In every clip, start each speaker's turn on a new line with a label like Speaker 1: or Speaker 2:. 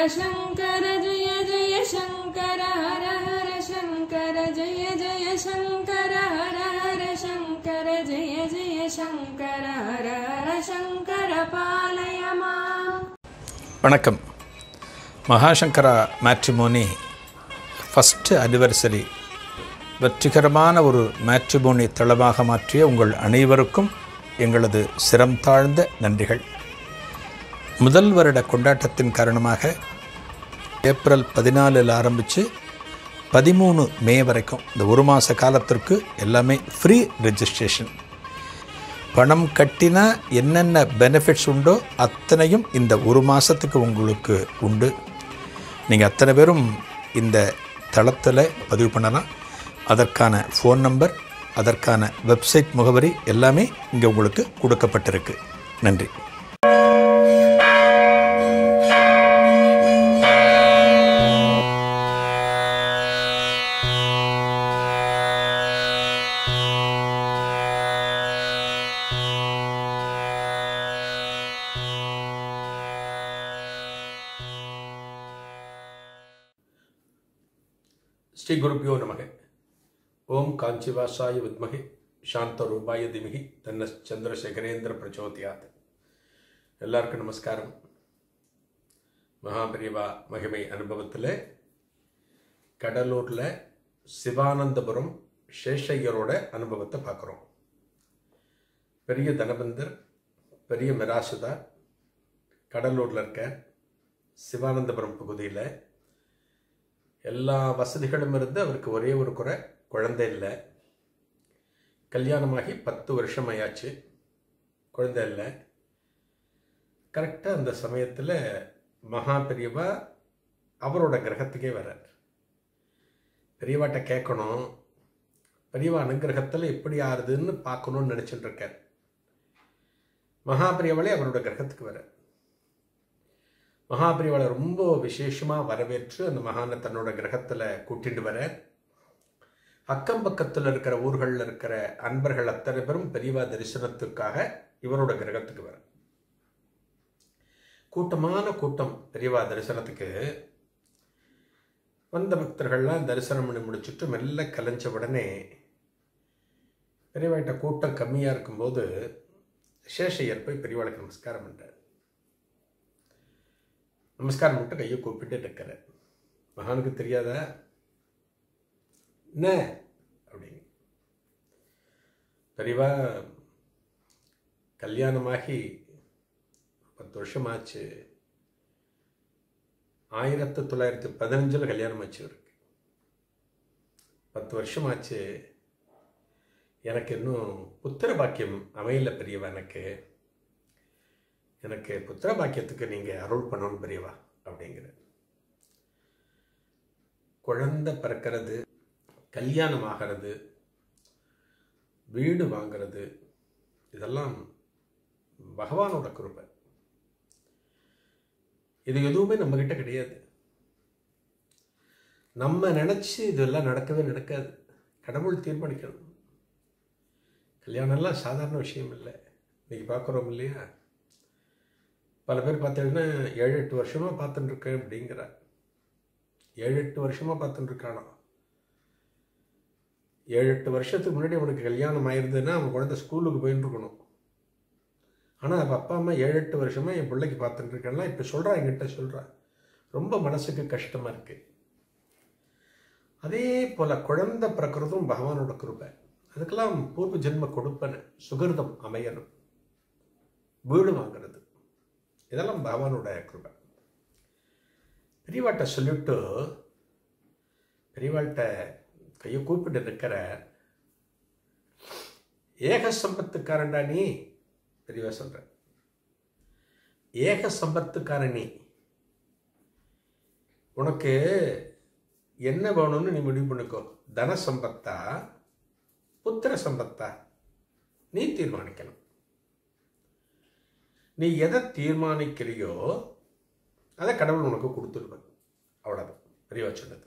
Speaker 1: शङ्कर जय जय शङ्कर हर हर शङ्कर जय जय शङ्कर हर हर शङ्कर जय जय शङ्कर हर हर शङ्कर पालय माम्
Speaker 2: வணக்கம் மகாசங்கரா மேட்ரிமோனி ஃபஸ்ட்டு அனிவர்சரி வெற்றிகரமான ஒரு மேட்ரிமோனி தளமாக மாற்றிய உங்கள் அனைவருக்கும் எங்களது சிரம் தாழ்ந்த நன்றிகள் முதல் வருட கொண்டாட்டத்தின் காரணமாக ஏப்ரல் பதினாலில் ஆரம்பித்து பதிமூணு மே வரைக்கும் இந்த ஒரு மாத காலத்திற்கு எல்லாமே ஃப்ரீ ரெஜிஸ்ட்ரேஷன் பணம் கட்டினா என்னென்ன பெனிஃபிட்ஸ் உண்டோ அத்தனையும் இந்த ஒரு மாதத்துக்கு உங்களுக்கு உண்டு நீங்கள் அத்தனை பேரும் இந்த தளத்தில் பதிவு பண்ணலாம் அதற்கான ஃபோன் நம்பர் அதற்கான வெப்சைட் முகவரி எல்லாமே இங்கே உங்களுக்கு கொடுக்கப்பட்டிருக்கு நன்றி ஸ்ரீ குருப்பியோ நமக ஓம் காஞ்சிவாசாய வித்மகே சாந்த ரூபாய திமிகி தன்ன சந்திரசேகரேந்திர பிரச்சோதியாத் எல்லாருக்கும் நமஸ்காரம் மகாபரிவா மகிமை அனுபவத்தில் கடலூரில் சிவானந்தபுரம் சேஷையரோட அனுபவத்தை பார்க்குறோம் பெரிய தனபந்தர் பெரிய மிராசுதா கடலூரில் இருக்க சிவானந்தபுரம் பகுதியில் எல்லா வசதிகளும் இருந்து அவருக்கு ஒரே ஒரு குறை குழந்தை இல்லை கல்யாணமாகி பத்து வருஷம் ஆயாச்சு குழந்தை இல்லை கரெக்டாக அந்த சமயத்தில் மகா பெரியவா அவரோட கிரகத்துக்கே வரார் பெரியவாட்ட கேட்கணும் பெரியவா அனுகிரகத்தில் எப்படி ஆறுதுன்னு பார்க்கணும்னு நினச்சிட்டு இருக்கார் மகா பெரியவாளே அவரோட கிரகத்துக்கு வரார் மகாபிரிவாளை ரொம்ப விசேஷமாக வரவேற்று அந்த மகானை தன்னோட கிரகத்தில் கூட்டிட்டு வர அக்கம் பக்கத்தில் இருக்கிற ஊர்களில் இருக்கிற அன்பர்கள் அத்தனை பேரும் பெரியவா தரிசனத்துக்காக இவரோட கிரகத்துக்கு வர கூட்டமான கூட்டம் பெரியவா தரிசனத்துக்கு வந்த பக்தர்கள்லாம் தரிசனம் பண்ணி முடிச்சுட்டு மெல்ல கலைஞ்ச உடனே பெரியவாட்ட கூட்டம் கம்மியாக இருக்கும்போது சேஷையர் போய் பெரியவாளுக்கு நமஸ்காரம் பண்ணுறார் நமஸ்காரம் மட்டும் கையை கூப்பிட்டு இருக்கிறார் மகானுக்கு தெரியாதா என்ன அப்படிங்க பெரியவா கல்யாணமாகி பத்து வருஷம் ஆச்சு ஆயிரத்தி தொள்ளாயிரத்தி பதினஞ்சில் கல்யாணம் ஆச்சு இவருக்கு பத்து வருஷம் ஆச்சு எனக்கு இன்னும் புத்திர பாக்கியம் அமையல பெரியவா எனக்கு எனக்கு புத்திர பாக்கியத்துக்கு நீங்கள் அருள் பண்ணணும் பெரியவா அப்படிங்கிற குழந்தை பிறக்கிறது கல்யாணம் ஆகிறது வீடு வாங்கிறது இதெல்லாம் பகவானோட கிருபை இது எதுவுமே நம்மக்கிட்ட கிடையாது நம்ம நினச்சி இதெல்லாம் நடக்கவே நடக்காது கடவுள் தீர்மானிக்கணும் கல்யாணம்லாம் சாதாரண விஷயம் இல்லை இன்னைக்கு பார்க்குறோம் இல்லையா பல பேர் பார்த்தீங்கன்னா ஏழு எட்டு வருஷமாக பார்த்துட்டு இருக்கேன் அப்படிங்கிறார் ஏழு எட்டு வருஷமாக பார்த்துட்டு இருக்கானா ஏழு எட்டு வருஷத்துக்கு முன்னாடி அவனுக்கு கல்யாணம் ஆயிருந்ததுன்னா அவன் குழந்தை ஸ்கூலுக்கு போயின்னு இருக்கணும் ஆனால் அப்போ அப்பா அம்மா ஏழு எட்டு வருஷமாக என் பிள்ளைக்கு பார்த்துட்டு இருக்கேன்லாம் இப்போ சொல்கிறா என்கிட்ட சொல்கிறா ரொம்ப மனசுக்கு கஷ்டமாக இருக்குது அதே போல் குழந்தை பிறக்கிறதும் பகவானோட கிருபை அதுக்கெல்லாம் பூர்வ ஜென்ம கொடுப்பன சுகிருதம் அமையணும் வீடு வாங்கிறது இதெல்லாம் பகவானோட கிருபை பெரியவாட்ட சொல்லிவிட்டு பெரியவாள்கிட்ட கையை கூப்பிட்டு இருக்கிற ஏக சம்பத்துக்காரன்டா நீ பெரியவா சொல்ற ஏக சம்பத்துக்காரன் நீ உனக்கு என்ன வேணும்னு நீ முடிவு பண்ணிக்கோ தன சம்பத்தா புத்திர சம்பத்தா நீ தீர்மானிக்கணும் நீ எதை தீர்மானிக்கிறியோ அதை கடவுள் உனக்கு கொடுத்துருவார் அவ்வளோதான் பெரியவா சொன்னது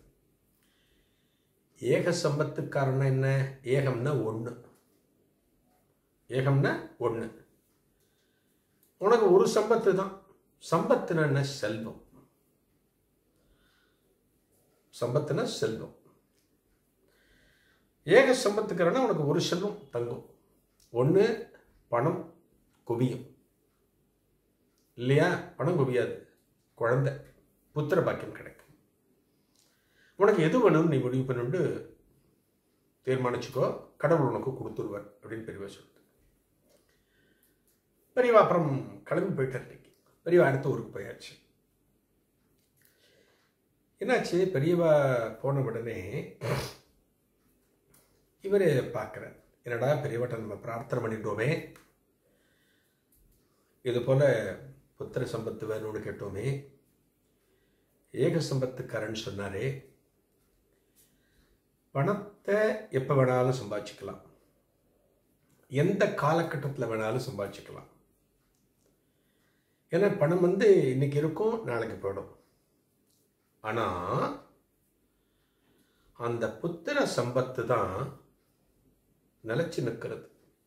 Speaker 2: ஏக சம்பத்துக்காரன்னா என்ன ஏகம்னா ஒன்று ஏகம்னா ஒன்று உனக்கு ஒரு சம்பத்து தான் சம்பத்துனா என்ன செல்வம் சம்பத்துனா செல்வம் ஏக சம்பத்துக்கிறனா உனக்கு ஒரு செல்வம் தங்கும் ஒன்று பணம் குவியும் இல்லையா பணம் குவியாது குழந்தை புத்திர பாக்கியம் கிடைக்கும் உனக்கு எது வேணும்னு நீ முடிவு பண்ணிட்டு தீர்மானிச்சுக்கோ கடவுள் உனக்கு கொடுத்துருவார் அப்படின்னு பெரியவா சொல்லுது பெரியவா அப்புறம் கிளம்பி போயிட்டார் இன்னைக்கு பெரியவா அடுத்த ஊருக்கு போயாச்சு என்னாச்சு பெரியவா போன உடனே இவர் பார்க்குறார் என்னடா பெரியவாட்ட நம்ம பிரார்த்தனை பண்ணிட்டோமே இது போல புத்திர சம்பத்து வேணும்னு கேட்டோமே ஏக சம்பத்துக்காரன் சொன்னாரே பணத்தை எப்போ வேணாலும் சம்பாதிச்சுக்கலாம் எந்த காலகட்டத்தில் வேணாலும் சம்பாதிச்சுக்கலாம் ஏன்னா பணம் வந்து இன்னைக்கு இருக்கும் நாளைக்கு போயிடும் ஆனால் அந்த புத்திர சம்பத்து தான் நிலைச்சு நிற்கிறது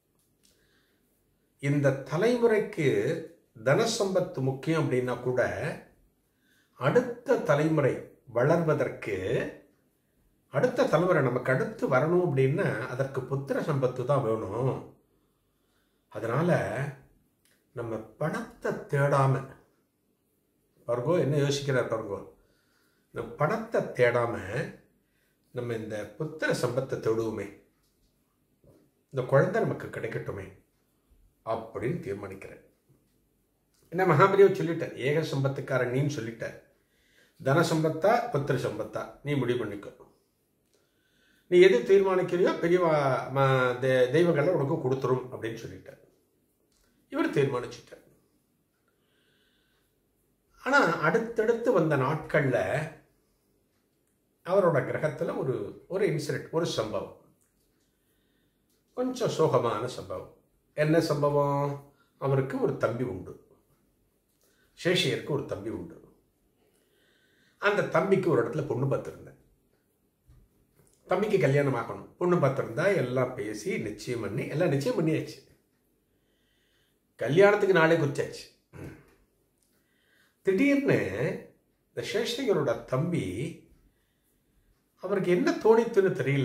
Speaker 2: இந்த தலைமுறைக்கு தனசம்பத்து முக்கியம் அப்படின்னா கூட அடுத்த தலைமுறை வளர்வதற்கு அடுத்த தலைமுறை நமக்கு அடுத்து வரணும் அப்படின்னா அதற்கு புத்திர சம்பத்து தான் வேணும் அதனால நம்ம பணத்தை தேடாம பர்கோ என்ன யோசிக்கிறார் பர்கோ இந்த பணத்தை தேடாம நம்ம இந்த புத்திர சம்பத்தை தேடுவோமே இந்த குழந்தை நமக்கு கிடைக்கட்டுமே அப்படின்னு தீர்மானிக்கிறேன் என்ன மகாபலியோ சொல்லிட்டார் ஏக சம்பத்துக்காரன் நீன்னு சொல்லிட்டார் தன சம்பத்தா புத்திர சம்பத்தா நீ முடிவு பண்ணிக்கோ நீ எது தீர்மானிக்கிறியோ பெரியவா ம- தெ- தெய்வங்களை உனக்கு கொடுத்துரும் அப்படின்னு சொல்லிட்டார் இவர் தீர்மானிச்சிட்டார் ஆனா அடுத்தடுத்து வந்த நாட்கள்ல அவரோட கிரகத்துல ஒரு ஒரு இன்சிடென்ட் ஒரு சம்பவம் கொஞ்சம் சோகமான சம்பவம் என்ன சம்பவம் அவருக்கு ஒரு தம்பி உண்டு சேஷியருக்கு ஒரு தம்பி உண்டு அந்த தம்பிக்கு ஒரு இடத்துல பொண்ணு பார்த்துருந்தேன் தம்பிக்கு கல்யாணம் ஆகணும் பொண்ணு பார்த்துருந்தா எல்லாம் பேசி நிச்சயம் பண்ணி எல்லாம் நிச்சயம் பண்ணியாச்சு கல்யாணத்துக்கு நாளே குறிச்சாச்சு திடீர்னு இந்த சேஷையரோட தம்பி அவருக்கு என்ன தோணித்துன்னு தெரியல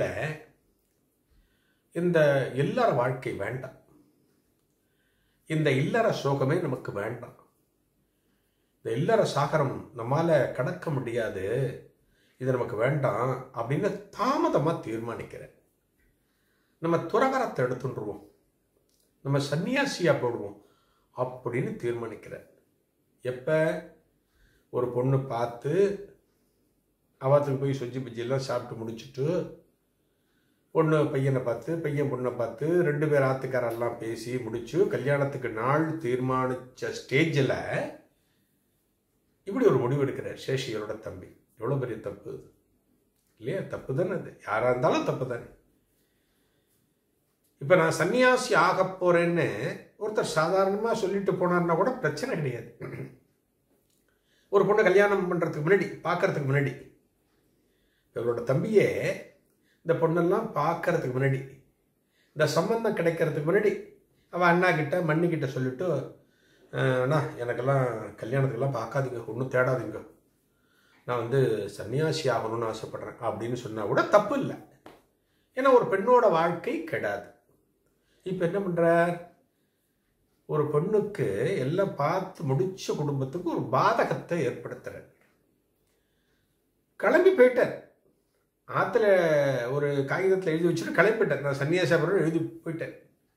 Speaker 2: இந்த இல்லற வாழ்க்கை வேண்டாம் இந்த இல்லற சோகமே நமக்கு வேண்டாம் இந்த இல்லற சாகரம் நம்மால கடக்க முடியாது இது நமக்கு வேண்டாம் அப்படின்னு தாமதமா தீர்மானிக்கிறேன் நம்ம துறவரத்தை எடுத்துட்டுருவோம் நம்ம சன்னியாசியா போடுவோம் அப்படின்னு தீர்மானிக்கிறேன் எப்ப ஒரு பொண்ணு பார்த்து அவத்துக்கு போய் சொஜ்ஜி பஜ்ஜி எல்லாம் சாப்பிட்டு முடிச்சுட்டு பொண்ணு பையனை பார்த்து பையன் பொண்ணை பார்த்து ரெண்டு பேர் ஆத்துக்காரெல்லாம் பேசி முடிச்சு கல்யாணத்துக்கு நாள் தீர்மானிச்ச ஸ்டேஜில் இப்படி ஒரு முடிவு எடுக்கிறார் சேஷியரோட தம்பி எவ்வளோ பெரிய தப்பு இது இல்லையா தப்பு தானே அது யாராக இருந்தாலும் தப்பு தானே இப்போ நான் சன்னியாசி ஆக போறேன்னு ஒருத்தர் சாதாரணமாக சொல்லிட்டு போனார்னா கூட பிரச்சனை கிடையாது ஒரு பொண்ணை கல்யாணம் பண்ணுறதுக்கு முன்னாடி பார்க்கறதுக்கு முன்னாடி இவரோட தம்பியே இந்த பொண்ணெல்லாம் பார்க்கறதுக்கு முன்னாடி இந்த சம்பந்தம் கிடைக்கிறதுக்கு முன்னாடி அவள் அண்ணா கிட்ட மண்ணு கிட்ட சொல்லிட்டு "அஹ், அண்ணா எனக்கெல்லாம் கல்யாணத்துக்கெல்லாம் பார்க்காதீங்க ஒன்றும் தேடாதீங்க நான் வந்து சன்னியாசி ஆகணும்னு ஆசைப்படுறேன் அப்படின்னு சொன்னால் கூட தப்பு இல்லை ஏன்னா ஒரு பெண்ணோட வாழ்க்கை கெடாது இப்போ என்ன பண்ணுறார் ஒரு பெண்ணுக்கு எல்லாம் பார்த்து முடிச்ச குடும்பத்துக்கு ஒரு பாதகத்தை ஏற்படுத்துறார் கிளம்பி போயிட்டார் ஆற்றுல ஒரு காகிதத்தில் எழுதி வச்சுட்டு கிளம்பி போயிட்டார் நான் சன்னியாசாபுரம் எழுதி போயிட்டேன்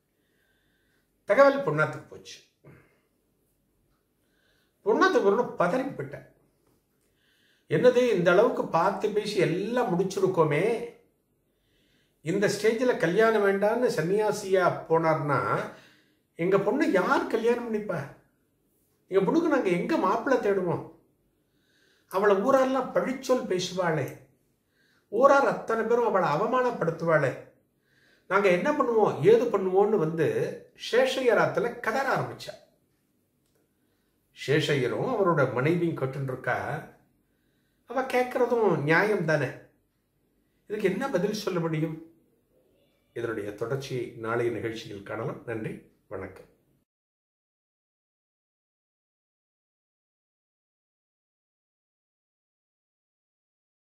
Speaker 2: தகவல் பொண்ணாத்துக்கு போச்சு பொண்ணாத்துக்கு பதறி போயிட்டேன் என்னது இந்த அளவுக்கு பார்த்து பேசி எல்லாம் முடிச்சிருக்கோமே இந்த ஸ்டேஜில் கல்யாணம் வேண்டான்னு சன்னியாசியா போனார்னா எங்க பொண்ணு யார் கல்யாணம் பண்ணிப்பா எங்க பொண்ணுக்கு நாங்க எங்க மாப்பிள்ளை தேடுவோம் அவளை ஊராரெல்லாம் பழிச்சொல் பேசுவாளே ஊரார் அத்தனை பேரும் அவளை அவமானப்படுத்துவாளே நாங்க என்ன பண்ணுவோம் ஏது பண்ணுவோம்னு வந்து சேஷையராத்துல கதற ஆரம்பிச்சா சேஷையரும் அவரோட மனைவியும் கட்டுன்னு இருக்கா அவ கேட்கறதும் நியாயம் தானே இதுக்கு என்ன பதில் சொல்ல முடியும் இதனுடைய தொடர்ச்சியை நாளைய நிகழ்ச்சியில் காணலாம் நன்றி வணக்கம்